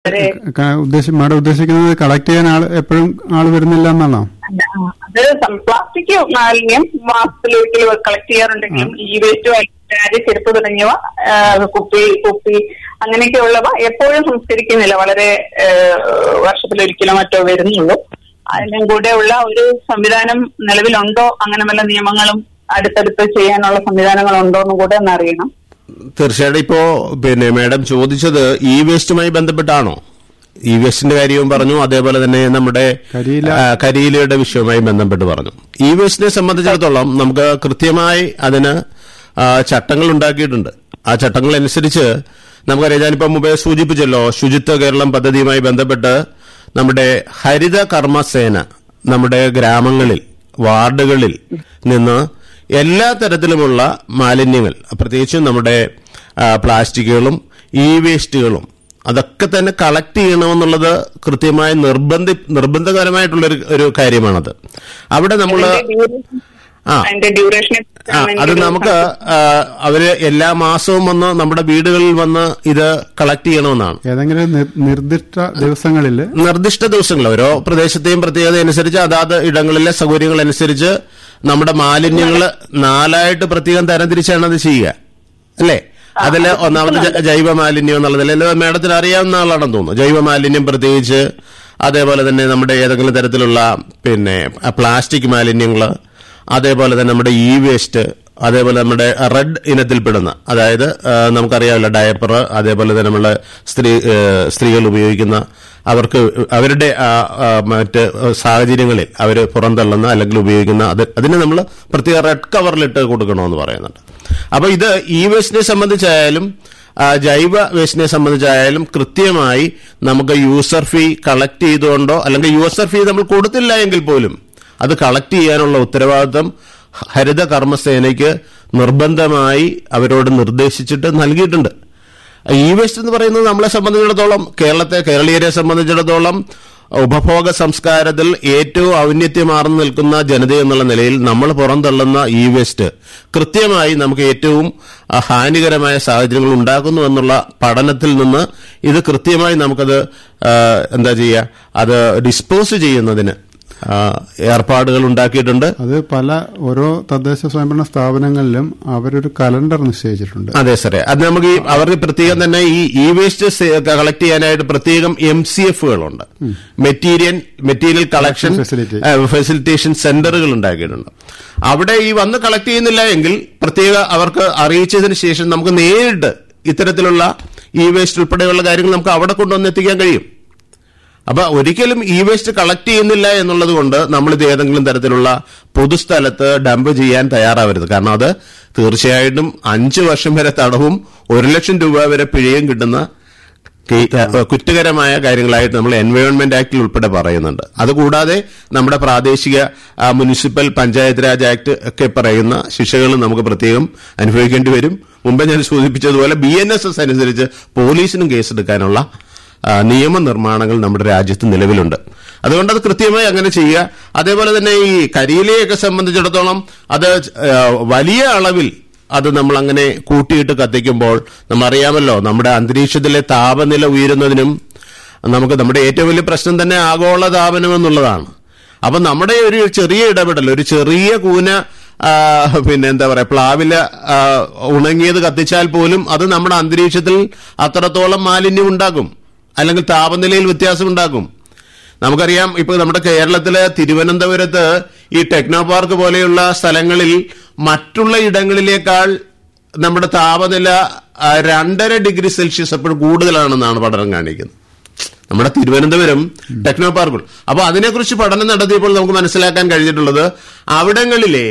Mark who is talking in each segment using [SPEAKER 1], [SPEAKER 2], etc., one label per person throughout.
[SPEAKER 1] വളരെ
[SPEAKER 2] ക- ഉദ്ദേശി മാഡം ഉദ്ദേശിക്കുന്നത് കളക്ട് ചെയ്യാൻ ആൾ എപ്പോഴും ആൾ വരുന്നില്ല എന്നാണോ
[SPEAKER 1] അത് പ്ലാസ്റ്റിക് മാലിന്യം മാസത്തിലൊരിക്കൽ കളക്ട് ചെയ്യാറുണ്ടെങ്കിലും ഈ വേസ്റ്റ് ബാഗ് ചെരുപ്പ് തുടങ്ങിയവ ആ, കുപ്പി കുപ്പി അങ്ങനെയൊക്കെയുള്ളവ എപ്പോഴും സംസ്കരിക്കുന്നില്ല വളരെ ആ, വർഷത്തിലൊരിക്കലോ മറ്റോ വരുന്നുള്ളൂ അതിനും കൂടെ ഉള്ള ഒരു സംവിധാനം നിലവിലുണ്ടോ അങ്ങനെ വല്ല നിയമങ്ങളും അടുത്തടുത്ത് ചെയ്യാനുള്ള സംവിധാനങ്ങളുണ്ടോ എന്നും കൂടെ ഒന്ന് അറിയണം
[SPEAKER 3] തീർച്ചയായിട്ടും ഇപ്പോ പിന്നെ മാഡം ചോദിച്ചത് ഇ വേസ്റ്റുമായി ബന്ധപ്പെട്ടാണോ ഇ വേസ്റ്റിന്റെ കാര്യവും പറഞ്ഞു അതേപോലെ തന്നെ നമ്മുടെ
[SPEAKER 2] കരിയില.
[SPEAKER 3] ആ, കരിയിലയുടെ വിഷയവുമായി ബന്ധപ്പെട്ട് പറഞ്ഞു ഇ വേസ്റ്റിനെ സംബന്ധിച്ചിടത്തോളം നമുക്ക് കൃത്യമായി അതിന് ആ, ചട്ടങ്ങൾ ഉണ്ടാക്കിയിട്ടുണ്ട് ആ ചട്ടങ്ങൾ അനുസരിച്ച് നമുക്കറിയാം ഞാനിപ്പോ മുമ്പേ സൂചിപ്പിച്ചല്ലോ ശുചിത്വ കേരളം പദ്ധതിയുമായി ബന്ധപ്പെട്ട് നമ്മുടെ ഹരിത കർമ്മസേന നമ്മുടെ ഗ്രാമങ്ങളിൽ വാർഡുകളിൽ നിന്ന് എല്ലാ തരത്തിലുമുള്ള മാലിന്യങ്ങൾ പ്രത്യേകിച്ചും നമ്മുടെ ആ, പ്ലാസ്റ്റിക്കുകളും ഇ വേസ്റ്റുകളും അതൊക്കെ തന്നെ കളക്ട് ചെയ്യണമെന്നുള്ളത് കൃത്യമായി നിർബന്ധി നിർബന്ധകരമായിട്ടുള്ള ഒരു ഒരു കാര്യമാണത് അവിടെ നമ്മൾ ആ.
[SPEAKER 1] അതിന്റെ ഡ്യൂറേഷനെ
[SPEAKER 3] ആ അത് നമുക്ക് ആ, അവര് എല്ലാ മാസവും വന്ന് നമ്മുടെ വീടുകളിൽ വന്ന് ഇത് കളക്ട് ചെയ്യണമെന്നാണ്
[SPEAKER 2] ഏതെങ്കിലും നിർ- നിർദ്ദിഷ്ട ദിവസങ്ങളിൽ
[SPEAKER 3] നിർദ്ദിഷ്ട ദിവസങ്ങൾ ഓരോ പ്രദേശത്തെയും പ്രത്യേകത അനുസരിച്ച് അതാത് ഇടങ്ങളിലെ സൗകര്യങ്ങൾ അനുസരിച്ച് നമ്മുടെ മാലിന്യങ്ങൾ നാലായിട്ട് പ്രത്യേകം തരംതിരിച്ചാണ് അത് ചെയ്യുക അല്ലേ അതില് ഒന്നാമത് ജ- ജൈവ മാലിന്യം എന്നുള്ളതിൽ അല്ലെ മേഡത്തിന് അറിയാവുന്ന ആളാണെന്ന് തോന്നുന്നു ജൈവ മാലിന്യം പ്രത്യേകിച്ച് അതേപോലെ തന്നെ നമ്മുടെ ഏതെങ്കിലും തരത്തിലുള്ള പിന്നെ പ്ലാസ്റ്റിക് മാലിന്യങ്ങൾ അതേപോലെ തന്നെ നമ്മുടെ ഇ വേസ്റ്റ് അതേപോലെ നമ്മുടെ റെഡ് ഇനത്തിൽപ്പെടുന്ന അതായത് ആ, നമുക്കറിയാമല്ലോ ഡയപ്പർ അതേപോലെ തന്നെ നമ്മളെ സ്ത്രീ ഏ, സ്ത്രീകൾ ഉപയോഗിക്കുന്ന അവർക്ക് അവരുടെ ആ, ആ, മറ്റ് സാഹചര്യങ്ങളിൽ അവർ പുറന്തള്ളുന്ന അല്ലെങ്കിൽ ഉപയോഗിക്കുന്ന അത് അതിന് നമ്മൾ പ്രത്യേക റെഡ് കവറിലിട്ട് കൊടുക്കണമെന്ന് പറയുന്നുണ്ട് അപ്പൊ ഇത് ഇ വേസ്റ്റിനെ സംബന്ധിച്ചായാലും ആ, ജൈവ വേസ്റ്റിനെ സംബന്ധിച്ചായാലും കൃത്യമായി നമുക്ക് യൂസർ ഫീ കളക്ട് ചെയ്തുകൊണ്ടോ അല്ലെങ്കിൽ യൂസർ ഫീ നമ്മൾ കൊടുത്തില്ല എങ്കിൽ പോലും അത് കളക്ട് ചെയ്യാനുള്ള ഉത്തരവാദിത്തം ഹരിത കർമ്മസേനയ്ക്ക് നിർബന്ധമായി അവരോട് നിർദ്ദേശിച്ചിട്ട് നൽകിയിട്ടുണ്ട് ഇ വേസ്റ്റ് എന്ന് പറയുന്നത് നമ്മളെ സംബന്ധിച്ചിടത്തോളം കേരളത്തെ കേരളീയരെ സംബന്ധിച്ചിടത്തോളം ഉപഭോഗ സംസ്കാരത്തിൽ ഏറ്റവും ഔന്നത്യമാർന്നു നിൽക്കുന്ന ജനത എന്നുള്ള നിലയിൽ നമ്മൾ പുറന്തള്ളുന്ന ഇ വേസ്റ്റ് കൃത്യമായി നമുക്ക് ഏറ്റവും ആ, ഹാനികരമായ സാഹചര്യങ്ങൾ ഉണ്ടാക്കുന്നു എന്നുള്ള പഠനത്തിൽ നിന്ന് ഇത് കൃത്യമായി നമുക്കത് ആ, എന്താ ചെയ്യുക അത് ഡിസ്പോസ് ചെയ്യുന്നതിന് ആ, ഏർപ്പാടുകൾ ഉണ്ടാക്കിയിട്ടുണ്ട്
[SPEAKER 2] അത് പല ഓരോ തദ്ദേശ സ്വയംഭരണ സ്ഥാപനങ്ങളിലും അവരൊരു കലണ്ടർ നിശ്ചയിച്ചിട്ടുണ്ട്
[SPEAKER 3] അതെ സാറേ അത് നമുക്ക് ഈ അവർക്ക് പ്രത്യേകം തന്നെ ഈ ഇ വേസ്റ്റ് കളക്ട് ചെയ്യാനായിട്ട് പ്രത്യേകം എം സി എഫുകളുണ്ട് material material collection
[SPEAKER 2] Facility.
[SPEAKER 3] Facilitation സെന്ററുകൾ ഉണ്ടാക്കിയിട്ടുണ്ട് അവിടെ ഈ വന്ന് കളക്ട് ചെയ്യുന്നില്ല എങ്കിൽ പ്രത്യേക അവർക്ക് അറിയിച്ചതിന് ശേഷം നമുക്ക് നേരിട്ട് ഇത്തരത്തിലുള്ള ഇ വേസ്റ്റ് ഉൾപ്പെടെയുള്ള കാര്യങ്ങൾ നമുക്ക് അവിടെ കൊണ്ടുവന്ന് എത്തിക്കാൻ കഴിയും അപ്പൊ ഒരിക്കലും ഇ വേസ്റ്റ് കളക്ട് ചെയ്യുന്നില്ല എന്നുള്ളത് കൊണ്ട് നമ്മൾ ഇത് ഏതെങ്കിലും തരത്തിലുള്ള പൊതുസ്ഥലത്ത് ഡംപ് ചെയ്യാൻ തയ്യാറാവരുത് കാരണം അത് തീർച്ചയായിട്ടും അഞ്ചു വർഷം വരെ തടവും ഒരു ലക്ഷം രൂപ വരെ പിഴയും കിട്ടുന്ന കേ- ഏഹ് കുറ്റകരമായ കാര്യങ്ങളായിട്ട് നമ്മൾ എൻവയോൺമെന്റ് ആക്ടിൽ ഉൾപ്പെടെ പറയുന്നുണ്ട് അതുകൂടാതെ നമ്മുടെ പ്രാദേശിക ആ, മുനിസിപ്പൽ പഞ്ചായത്ത് രാജ് ആക്ട് ഒക്കെ പറയുന്ന ശിക്ഷകൾ നമുക്ക് പ്രത്യേകം അനുഭവിക്കേണ്ടി വരും മുമ്പ് ഞാൻ സൂചിപ്പിച്ചതുപോലെ ബി എൻ എസ് എസ് അനുസരിച്ച് പോലീസിനും കേസെടുക്കാനുള്ള ആ, നിയമനിർമ്മാണങ്ങൾ നമ്മുടെ രാജ്യത്ത് നിലവിലുണ്ട് അതുകൊണ്ട് അത് കൃത്യമായി അങ്ങനെ ചെയ്യുക അതേപോലെ തന്നെ ഈ കരിയിലയൊക്കെ സംബന്ധിച്ചിടത്തോളം അത് ആ, വലിയ അളവിൽ അത് നമ്മൾ അങ്ങനെ കൂട്ടിയിട്ട് കത്തിക്കുമ്പോൾ നമ്മറിയാമല്ലോ നമ്മുടെ അന്തരീക്ഷത്തിലെ താപനില ഉയരുന്നതിനും നമുക്ക് നമ്മുടെ ഏറ്റവും വലിയ പ്രശ്നം തന്നെ ആഗോള താപനം എന്നുള്ളതാണ് അപ്പൊ നമ്മുടെ ഒരു ചെറിയ ഇടപെടൽ ഒരു ചെറിയ കൂന ആ, പിന്നെ എന്താ പറയാ പ്ലാവില ആ, ഉണങ്ങിയത് കത്തിച്ചാൽ പോലും അത് നമ്മുടെ അന്തരീക്ഷത്തിൽ അത്രത്തോളം മാലിന്യം ഉണ്ടാക്കും അല്ലെങ്കിൽ താപനിലയിൽ വ്യത്യാസം ഉണ്ടാക്കും നമുക്കറിയാം ഇപ്പൊ നമ്മുടെ കേരളത്തിലെ തിരുവനന്തപുരത്ത് ഈ ടെക്നോ പാർക്ക് പോലെയുള്ള സ്ഥലങ്ങളിൽ മറ്റുള്ള ഇടങ്ങളിലേക്കാൾ നമ്മുടെ താപനില ആ, രണ്ടര ഡിഗ്രി സെൽഷ്യസ് എപ്പോഴും കൂടുതലാണെന്നാണ് പഠനം കാണിക്കുന്നത് നമ്മുടെ തിരുവനന്തപുരം ടെക്നോ പാർക്കുകൾ അപ്പൊ അതിനെക്കുറിച്ച് പഠനം നടത്തിയപ്പോൾ നമുക്ക് മനസ്സിലാക്കാൻ കഴിഞ്ഞിട്ടുള്ളത് അവിടങ്ങളിലെ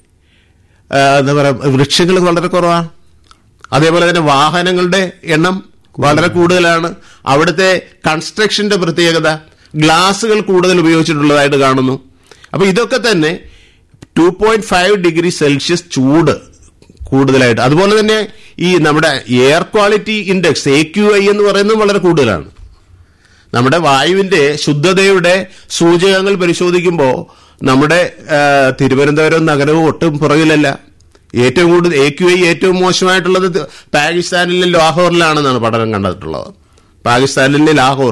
[SPEAKER 3] ആ, എന്താ പറയുക വൃക്ഷങ്ങൾ വളരെ കുറവാണ് അതേപോലെ തന്നെ വാഹനങ്ങളുടെ എണ്ണം വളരെ കൂടുതലാണ് അവിടുത്തെ കൺസ്ട്രക്ഷന്റെ പ്രത്യേകത ഗ്ലാസുകൾ കൂടുതൽ ഉപയോഗിച്ചിട്ടുള്ളതായിട്ട് കാണുന്നു അപ്പൊ ഇതൊക്കെ തന്നെ two point five degree Celsius ചൂട് കൂടുതലായിട്ട് അതുപോലെ തന്നെ ഈ നമ്മുടെ air quality index A Q I എന്ന് പറയുന്നത് വളരെ കൂടുതലാണ് നമ്മുടെ വായുവിന്റെ ശുദ്ധതയുടെ സൂചകങ്ങൾ പരിശോധിക്കുമ്പോൾ നമ്മുടെ ആ, തിരുവനന്തപുരം നഗരവും ഒട്ടും പുറകിലല്ല ഏറ്റവും കൂടുതൽ എ ക്യു ഐ ഏറ്റവും മോശമായിട്ടുള്ളത് ത- പാകിസ്ഥാനിലെ ലാഹോറിലാണെന്നാണ് പഠനം കണ്ടിട്ടുള്ളത് പാകിസ്ഥാനിലെ ലാഹോർ